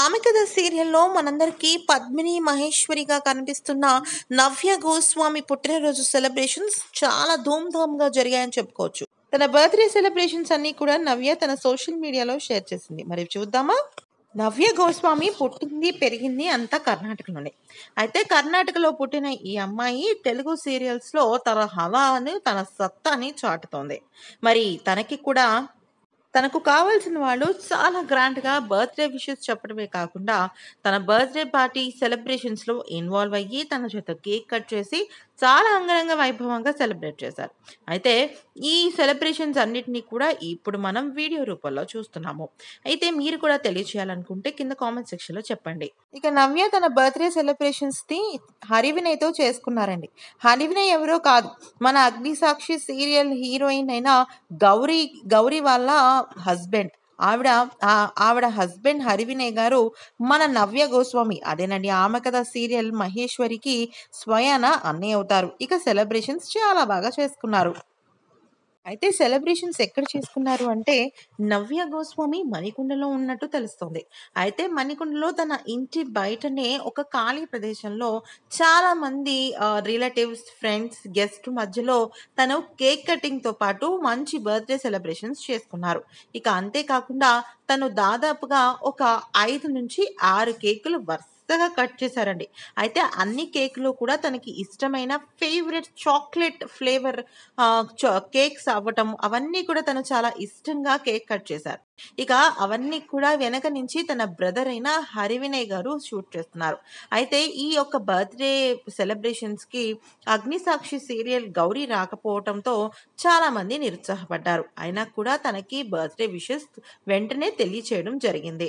ఆమె కథ సీరియల్‌లో మనందరికీ పద్మిని మహేశ్వరిగా కనిపిస్తున్న నవ్య గోస్వామి పుట్టినరోజు సెలబ్రేషన్స్ చాలా ధూమ్‌ధామ్‌గా జరిగాయని చెప్పుకోవచ్చు. తన బర్త్‌డే సెలబ్రేషన్స్ అన్నీ కూడా నవ్య తన సోషల్ మీడియాలో షేర్ చేసింది. మరి చూద్దామా? నవ్య గోస్వామి పుట్టింది, పెరిగింది అంతా కర్ణాటకలోనే. అయితే కర్ణాటకలో పుట్టిన ఈ అమ్మాయి తెలుగు సీరియల్స్‌లో తన హవాని, తన సత్తాని చాటుతోంది. మరి తనకి కూడా తనకు కావాల్సిన వాళ్ళు చాలా గ్రాండ్‌గా బర్త్‌డే విషెస్ చెప్పడమే కాకుండా, తన బర్త్‌డే పార్టీ సెలబ్రేషన్స్‌లో ఇన్వాల్వ్ అయ్యి, తన చేత కేక్ కట్ చేసి, చాలా అంగరంగ వైభవంగా సెలబ్రేట్ చేశారు. అయితే ఈ సెలబ్రేషన్స్ అన్నిటిని కూడా ఇప్పుడు మనం వీడియో రూపంలో చూస్తున్నాము. అయితే మీరు కూడా తెలియచేయాలనుకుంటే కింద కామెంట్ సెక్షన్‌లో చెప్పండి. ఇక నవ్య తన బర్త్‌డే సెలబ్రేషన్స్‌ని హరివినయ్‌తో చేసుకున్నారండి. హరివినయ్ ఎవరో కాదు, మన 'అగ్నిసాక్షి' సీరియల్ హీరోయిన్ అయిన గౌరీ గౌరీ వాళ్ళ హస్బెండ్. ఆవిడ ఆహ్, ఆవిడ హస్బెండ్ హరివినయ్ గారు మన నవ్య గోస్వామి అదేనండి 'ఆమె కథ' సీరియల్ మహేశ్వరికి స్వయాన అన్నయ్య అవుతారు. ఇక సెలబ్రేషన్స్ చాలా బాగా చేసుకున్నారు. అయితే సెలబ్రేషన్స్ ఎక్కడ చేసుకున్నారు అంటే, నవ్య గోస్వామి మణికొండలో ఉన్నట్టు తెలుస్తోంది. అయితే మణికొండలో తన ఇంటి బయటనే ఒక ఖాళీ ప్రదేశంలో చాలామంది ఆహ్, రిలేటివ్స్, ఫ్రెండ్స్, గెస్ట్ మధ్యలో తను కేక్ కటింగ్‌తో పాటు మంచి బర్త్‌డే సెలబ్రేషన్స్ చేసుకున్నారు. ఇక అంతే కాకుండా తను దాదాపుగా ఒక 5-6 కేకులు వరుసగా కట్ చేశారండి. అయితే అన్ని కేకులు కూడా తనకి ఇష్టమైన ఫేవరెట్ చాక్లేట్ ఫ్లేవర్ ఆహ్, చ కేక్స్ అవ్వటం అవన్నీ కూడా తను చాలా ఇష్టంగా కేక్ కట్ చేశారు. ఇక అవన్నీ కూడా వెనక నుంచి తన బ్రదర్ అయిన హరివినయ్ గారు షూట్ చేస్తున్నారు. అయితే ఈ యొక్క బర్త్‌డే సెలబ్రేషన్స్‌కి 'అగ్నిసాక్షి' సీరియల్ గౌరీ రాకపోవటంతో చాలామంది నిరుత్సాహపడ్డారు. అయినా కూడా తనకి బర్త్‌డే విషెస్ వెంటనే తెలియచేయడం జరిగింది.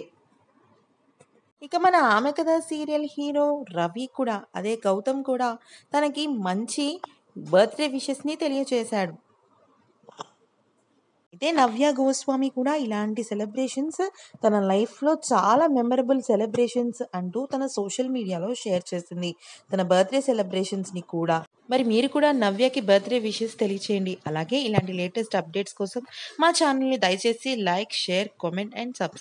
ఇక మన 'ఆమె కథ' సీరియల్ హీరో రవి కూడా అదే గౌతమ్ కూడా తనకి మంచి బర్త్‌డే విషెస్‌ని తెలియచేశాడు. అయితే నవ్య గోస్వామి కూడా ఇలాంటి సెలబ్రేషన్స్ తన లైఫ్‌లో చాలా మెమరబుల్ సెలబ్రేషన్స్ అంటూ తన సోషల్ మీడియాలో షేర్ చేసింది. తన బర్త్‌డే సెలబ్రేషన్స్‌ని కూడా. మరి మీరు కూడా నవ్యకి బర్త్‌డే విషెస్ తెలియచేయండి. అలాగే ఇలాంటి లేటెస్ట్ అప్డేట్స్ కోసం మా ఛానెల్‌ని దయచేసి like, share, comment and subscribe